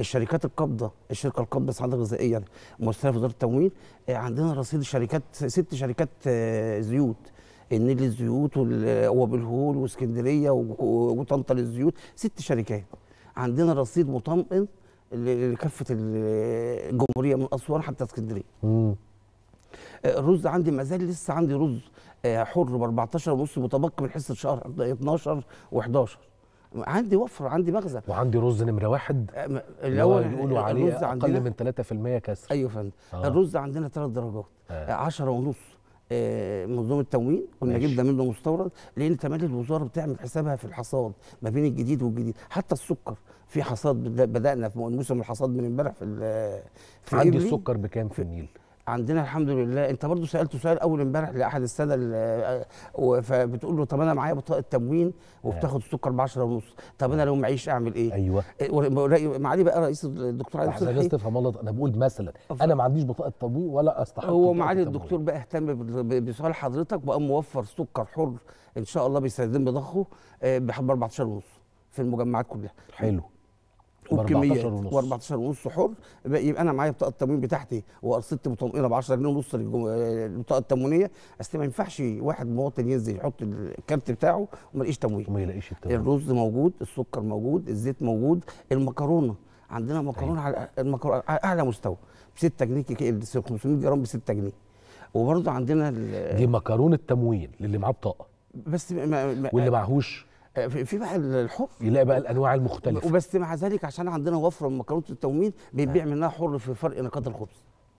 الشركات القابضه الشركه القابضه سعاده غذائيه ممثله في وزاره التموين آه، عندنا رصيد شركات ست شركات آه، زيوت النيل للزيوت وال- وبالهول واسكندريه و- و- وطنطا للزيوت ست شركات عندنا رصيد مطمئن ل- لكافه ال- الجمهوريه من اسوان حتى اسكندريه مم. آه، الرز عندي ما زال لسه عندي رز آه، حر ب 14 ونص متبقي من حصه شهر 12 و11 عندي وفر عندي مخزن وعندي رز نمره واحد آه، م- اللي هو الاول بيقولوا عليه الرز اقل عندنا من 3% كسر ايوه يا فندم آه. الرز عندنا ثلاث درجات آه. 10 ونص آه، منظومه التموين كنا ماشي. جبنا منه مستورد لان تملي الوزاره بتعمل حسابها في الحصاد ما بين الجديد والجديد حتى السكر في حصاد بد- بدانا في موسم الحصاد من امبارح في ال- في عندي إبلي. السكر بكام في النيل عندنا الحمد لله انت برضو سالته سؤال اول امبارح لاحد الساده ال- و- فبتقول له طب انا معايا بطاقه تموين وبتاخد السكر ب 10 ونص طب انا لو معيش اعمل ايه؟ ايوه إيه، و- معالي بقى رئيس الدكتور علي عشان الناس صبحي تفهم غلط انا بقول مثلا انا ما عنديش بطاقه تموين ولا استحق هو بطاقة معالي تموين. الدكتور بقى اهتم ب- ب- بسؤال حضرتك وقام موفر سكر حر ان شاء الله بيستخدم بضخه ب 14 ونص في المجمعات كلها حلو ب وبكميات 14 ونص. و14 ونص حر يبقى يبقى انا معايا بطاقه التموين بتاعتي وارصدت بطمئنه ب 10 جنيه ونص للجم- البطاقه التموينيه اصل ما ينفعش واحد مواطن ينزل يحط الكارت بتاعه وما يلاقيش تموين وما يلاقيش التموين الرز موجود السكر موجود الزيت موجود المكرونه عندنا مكرونه على المكرونه على اعلى مستوى ب 6 جنيه كيكه 500 جرام ب 6 جنيه وبرضه عندنا ال- دي مكرونه تموين للي معاه بطاقه بس ما ما واللي معهوش في في بقى الحر يلاقي بقى الانواع المختلفه وبس مع ذلك عشان عندنا وفره من مكرونه التموين بنبيع منها حر في فرق نقاط الخبز